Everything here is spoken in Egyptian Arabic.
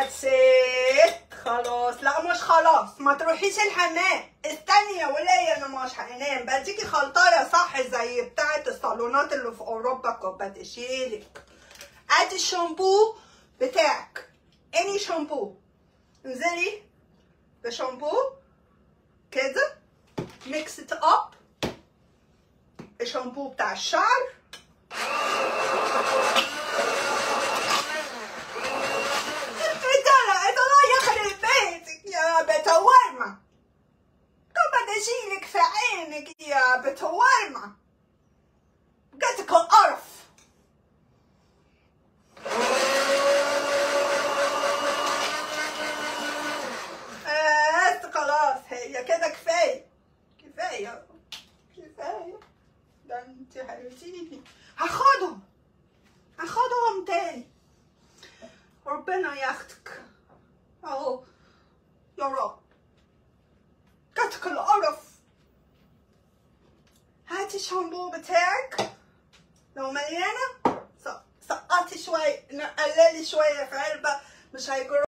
That's it خلاص لا مش خلاص ما تروحيش الحمام استني يا ولية انا مش هنام بديكي خلطايه صح زي بتاعه الصالونات اللي في اوروبا كنت بتشيلك ادي الشامبو بتاعك اني شامبو انزلي بشامبو كده ميكس ات اب الشامبو بتاع الشعر ادارة ادارة يخرب بيتك يا بتورمة طب اشيلك في عينك يا بتورمة جاتك القرف بس خلاص هي كده كفاية كفاية كفاية ده انت حبيبتيني هاخدهم هاخدهم تاني ربنا ياخدك اهو يا رب جاتك القرف هاتي الشامبو بتاعك لو مليانة سقطي شوية قللي شوية في علبة مش هيجرى